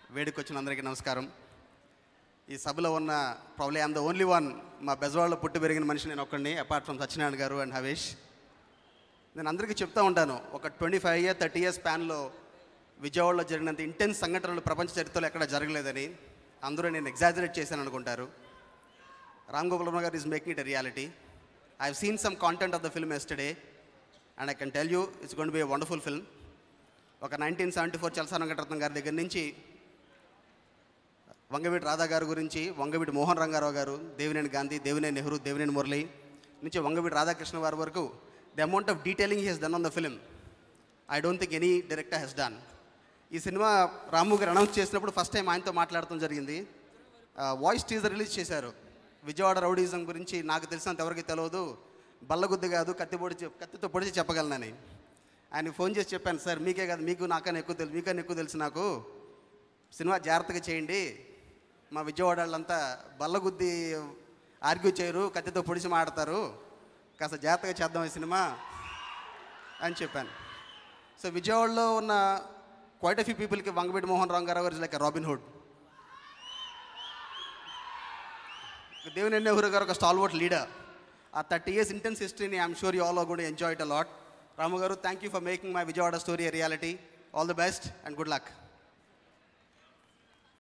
వేదిక వచ్చిన అందరికీ నమస్కారం ఈ సభలో ఉన్న probably I'm the only one మా బెజవాడలో పుట్టి పెరిగిన మనిషి నేను ఒక్కడిని అపార్ట్ ఫ్రమ్ సత్యనారాయణ గారు అండ్ హవేష్ నేను అందరికీ చెప్తా ఉంటాను ఒక twenty five year thirty years స్పాన్లో విజయవాడలో జరిగినంత ఇంటెన్స్ సంఘటనలు ప్రపంచ చరిత్రలో ఎక్కడ జరగలేదని అందరూ నేను ఎగ్జాజరేట్ చేశాను అనుకుంటారు Ram Gopal Varma garu is making it a reality I have seen some content of the film yesterday and I can tell you it's gonna be a wonderful film ఒక nineteen seventy four Chalasani Venkataratnam గారి దగ్గర నుంచి వంగవీటి రాధా గారి గురించి వంగవీటి మోహన్ రంగారావు గారు దేవినేని గాంధీ దేవినేని నెహ్రూ దేవినేని మురళి నుంచి వంగవీటి రాధాకృష్ణ వారి వరకు the amount of detailing he's done on the film I don't think any director he's done ఈ సినిమా రాము గారు అనౌన్స్ చేసినప్పుడు ఫస్ట్ టైం ఆయనతో మాట్లాడటం జరిగింది వాయిస్ టీజర్ రిలీజ్ చేశారు విజయవాడ రౌడీజం గురించి నాకు తెలిసినంత ఎవరికి తెలియదు బల్లగుద్దు కాదు కత్తి పొడి చెప్- కత్తితో పొడిచి చెప్పగలనని ఆయన ఫోన్ చేసి చెప్పాను సార్ మీకే కాదు మీకు నాకన్నా ఎక్కువ తెలుసు మీకన్నా ఎక్కువ తెలుసు నాకు సినిమా జాగ్రత్తగా చేయండి మా విజయవాడ వాళ్ళంతా బల్లగుద్ది ఆర్గ్యూ చేయరు కత్తితో పొడిచి మాడతారు కాస్త జాగ్రత్తగా చేద్దాం ఈ సినిమా అని చెప్పాను సో విజయవాడలో ఉన్న క్వైట్ ఫ్యూ పీపుల్కి Vangaveeti Mohan Rangarao garu like Robin Hood Devineni Nehru garu ఒక స్టాల్వర్ట్ లీడర్ ఆ థర్టీ ఇయర్స్ ఇంటెన్స్ హిస్టరీని ఐఎమ్ షూర్ యూ ఆల్ కూడా enjoy it a lot Ramu garu thank you for making my Vijayawada story reality all the best and good luck